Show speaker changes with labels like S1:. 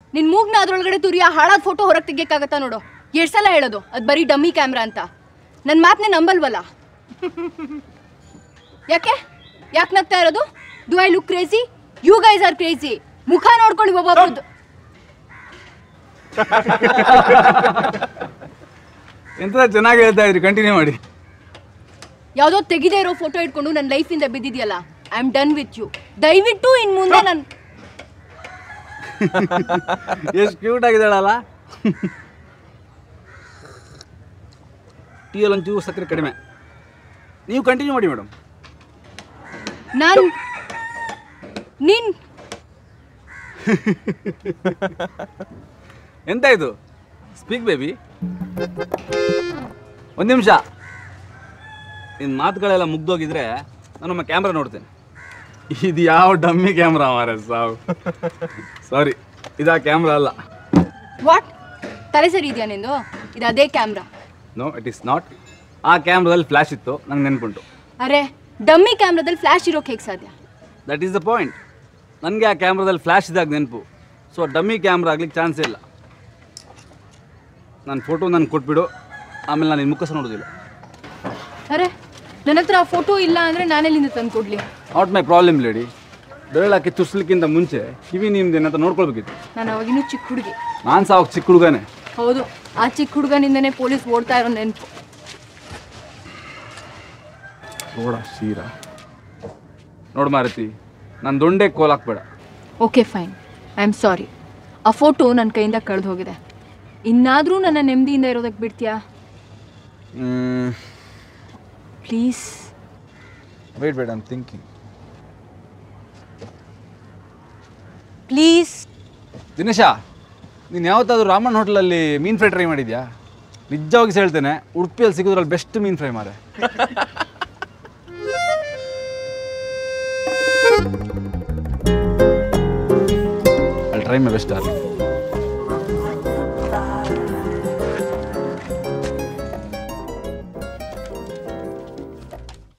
S1: ನಿನ್ ಮೂಗ್ನ ಅದ್ರೊಳಗಡೆ ತುರಿಯ ಹಾಳಾದ ಫೋಟೋ ಹೊರಗೆ ತೆಗಿಯಕ್ಕಾಗತ್ತಾ ನೋಡು ಎಷ್ಟ್ ಸಲ ಹೇಳೋದು ಅದು ಬರೀ ಡಮ್ಮಿ ಕ್ಯಾಮ್ರಾ ಅಂತ ನನ್ನ ಮಾತನ್ನೇ ನಂಬಲ್ವಲ್ಲ ಯಾಕೆ ಯಾಕೆ ನಗ್ತಾ ಇರೋದು do I look crazy you guys are crazy ಮುಖ ನೋಡ್ಕೊಳ್ಳಿ ಒಬ್ಬೊಬ್ರದ್ದು
S2: ಎಂತ ಚೆನ್ನಾಗಿ ಹೇಳ್ತಾ ಇದ್ರಿ ಕಂಟಿನ್ಯೂ ಮಾಡಿ
S1: ಯಾವುದೋ ತೆಗಿದೇ ಇರೋ ಫೋಟೋ ಇಟ್ಕೊಂಡು ನನ್ನ ಲೈಫಿಂದ ಬಿದ್ದಿದೆಯಲ್ಲ I am done with you ದಯವಿಟ್ಟು ಇನ್ ಮುಂದೆ ನಾನು
S2: ಎಷ್ಟು ಕ್ಯೂಟ್ ಆಗಿದ್ದಾಳಲ್ಲ ಟೀಯಲ್ಲಿ ಒಂಚೂರು ಸಕ್ಕರೆ ಕಡಿಮೆ ನೀವು ಕಂಟಿನ್ಯೂ ಮಾಡಿ ಮೇಡಮ್
S1: ನಾನು ನೀನ್
S2: ಎಂತ ಇದು ಸ್ಪೀಕ್ ಬೇಬಿ ಒಂದು ನಿಮಿಷ ನಿನ್ನ ಮಾತುಗಳೆಲ್ಲ ಮುಗ್ದೋಗಿದ್ರೆ ನಾನೊಮ್ಮೆ ಕ್ಯಾಮ್ರಾ ನೋಡ್ತೇನೆ ಇದು ಯಾವ ಡಮ್ಮಿ ಕ್ಯಾಮ್ರಾ ಮಾರ ಸಾವು ಸಾರಿ ಇದಾ ಕ್ಯಾಮ್ರಾ ಅಲ್ಲ
S1: ವಾಟ್ ತಲೆ ಸರಿ ಇದೆಯಾ ನಿಂದು ಇದು ಅದೇ camera
S2: no it is not ಆ ಕ್ಯಾಮ್ರಾದಲ್ಲಿ ಫ್ಲ್ಯಾಶ್ ಇತ್ತು ನಂಗೆ ನೆನ್ಪುಂಟು
S1: ಅರೆ ಡಮ್ಮಿ ಕ್ಯಾಮ್ರಾದಲ್ಲಿ ಫ್ಲಾಶ್ ಇರೋಕೆ ಹೇಗೆ ಸಾಧ್ಯ
S2: ದಟ್ ಈಸ್ ದ ಪಾಯಿಂಟ್ ನನಗೆ ಆ ಕ್ಯಾಮ್ರಾದಲ್ಲಿ ಫ್ಲ್ಯಾಶ್ ಇದ್ದಾಗ ನೆನಪು ಸೊ ಡಮ್ಮಿ ಕ್ಯಾಮ್ರಾ ಆಗ್ಲಿಕ್ಕೆ ಚಾನ್ಸೇ ಇಲ್ಲ ನನ್ನ ಫೋಟೋ ನನಗೆ ಕೊಟ್ಬಿಡು ಆಮೇಲೆ ನಾನು ನಿನ್ನ ಮುಖ ಸಹ ನೋಡೋದಿಲ್ಲ
S1: ಅರೆ ನನ್ನ ಹತ್ರ ಆ ಫೋಟೋ ಇಲ್ಲ ಅಂದರೆ ನಾನೆಲ್ಲಿಂದ ತಂದು ಕೊಡ್ಲಿ
S2: ನಾಟ್ ಮೈ ಪ್ರಾಬ್ಲಮ್ ಲೇಡಿ ಬೆರಳಾಕಿ ತುರ್ಸ್ಲಿಕ್ಕಿಂತ ಮುಂಚೆ ಕಿವಿ ನಿಮ್ದು ಏನಂತ ನೋಡ್ಕೊಳ್ಬೇಕಿತ್ತು
S1: ನಾನು ಅವಾಗಿನ್ನೂ ಚಿಕ್ಕ ಹುಡುಗಿ
S2: ನಾನು ಸಹ ಅವಾಗ ಚಿಕ್ಕ ಹುಡುಗನೇ
S1: ಹೌದು ಆ ಚಿಕ್ಕ ಹುಡುಗನಿಂದನೇ ಪೊಲೀಸ್ ಓಡ್ತಾ ಇರೋ ನೆನಪು
S2: ನೋಡ ಶೀರ ನೋಡು ಮಾರುತಿ ನಾನು ದೊಂಡೆ ಕೋಲ್ ಹಾಕ್ಬೇಡ
S1: okay fine I am sorry ಆ ಫೋಟೋ ನನ್ನ ಕೈಯಿಂದ ಕಳೆದು ಹೋಗಿದೆ ಇನ್ನಾದರೂ ನನ್ನ ನೆಮ್ಮದಿಯಿಂದ ಇರೋದಕ್ಕೆ ಬಿಡ್ತೀಯಾ please
S2: wait wait I'm thinking
S1: please
S2: ದಿನೇಶ ನೀನು ಯಾವತ್ತಾದ್ರೂ ರಾಮಣ್ಣ ಹೋಟ್ಲಲ್ಲಿ ಮೀನು ಫ್ರೈ ಟ್ರೈ ಮಾಡಿದ್ಯಾ ನಿಜವಾಗಿ ಹೇಳ್ತೇನೆ ಉಡುಪಿಯಲ್ಲಿ ಸಿಗೋದ್ರಲ್ಲಿ ಬೆಸ್ಟ್ ಮೀನು ಫ್ರೈ ಮಾರೆ ಅಲ್ಲಿ ಟ್ರೈ ಮೈ ಬೆಸ್ಟ್ ಆರ್ಲಿ